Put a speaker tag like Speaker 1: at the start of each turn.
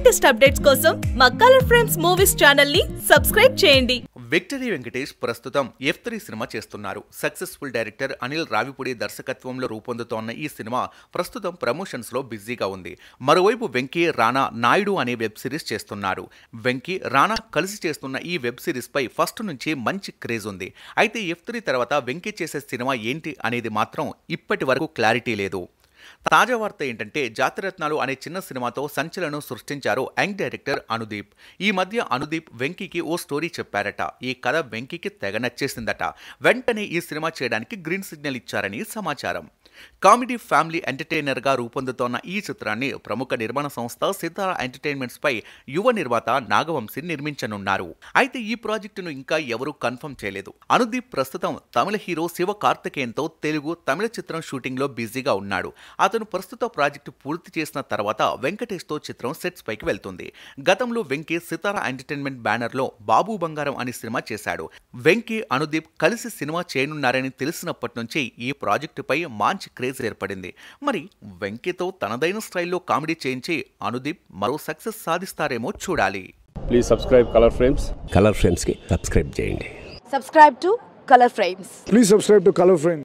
Speaker 1: Latest updates కోసం మా colour frames movies channel ని సబ్స్క్రైబ్ చేయండి
Speaker 2: విక్టరీ వెంకటేష్ ప్రస్తుతం ఎఫ్ త్రీ సినిమా చేస్తున్నారు సక్సెస్ఫుల్ డైరెక్టర్ అనిల్ రావిపూడి దర్శకత్వంలో రూపొందుతోన్న ఈ సినిమా ప్రస్తుతం ప్రమోషన్స్ లో బిజీగా ఉంది మరోవైపు వెంకీ రానా నాయుడు అనే వెబ్ సిరీస్ చేస్తున్నారు వెంకీ రానా కలిసి చేస్తున్న ఈ వెబ్ సిరీస్ పై ఫస్ట్ నుంచి మంచి క్రేజ్ ఉంది అయితే ఎఫ్ త్రీ తర్వాత వెంకీ చేసే సినిమా ఏంటి అనేది మాత్రం ఇప్పటి వరకు క్లారిటీ లేదు తాజా వార్త ఏంటంటే జాతిరత్నాలు అనే చిన్న సినిమాతో సంచలనం సృష్టించారు యంగ్ డైరెక్టర్ అనుదీప్ ఈ మధ్య అనుదీప్ వెంకీకి ఓ స్టోరీ చెప్పారట ఈ కథ వెంకీకి తెగ నచ్చేసిందట వెంటనే ఈ సినిమా చేయడానికి గ్రీన్ సిగ్నల్ ఇచ్చారని సమాచారం కామెడీ ఫ్యామిలీ ఎంటర్టైనర్గా రూపొందుతోన్న ఈ చిత్రాన్ని ప్రముఖ నిర్మాణ సంస్థ సితారా ఎంటర్టైన్మెంట్స్ పై యువ నిర్మాత నాగవంశీ నిర్మించనున్నారు అయితే ఈ ప్రాజెక్టును ఇంకా ఎవరూ కన్ఫర్మ్ చేయలేదు అనుదీప్ ప్రస్తుతం తమిళ హీరో శివ కార్తికేయన్తో తెలుగు తమిళ చిత్రం షూటింగ్లో బిజీగా ఉన్నాడు అతను ప్రస్తుత ప్రాజెక్టు పూర్తి చేసిన తర్వాత వెంకటేష్తో చిత్రం సెట్స్ పైకి వెళ్తుంది గతంలో వెంకీ సితారా ఎంటర్టైన్మెంట్ బ్యానర్లో బాబు బంగారం అనే సినిమా చేశాడు వెంకీ అనుదీప్ కలిసి సినిమా చేయనున్నారని తెలిసినప్పటి నుంచి ఈ ప్రాజెక్టుపై మంచి క్రేజ్ ఏర్పడింది మరి వెంకీతో తనదైన స్టైల్లో కామెడీ చేయించి అనుదీప్ మరో సక్సెస్ సాధిస్తారేమో చూడాలి
Speaker 3: please subscribe colour frames
Speaker 4: colour ఫ్రేమ్స్కి సబ్స్క్రైబ్ చేయండి
Speaker 5: subscribe to color frames
Speaker 6: Please subscribe to Color Frame.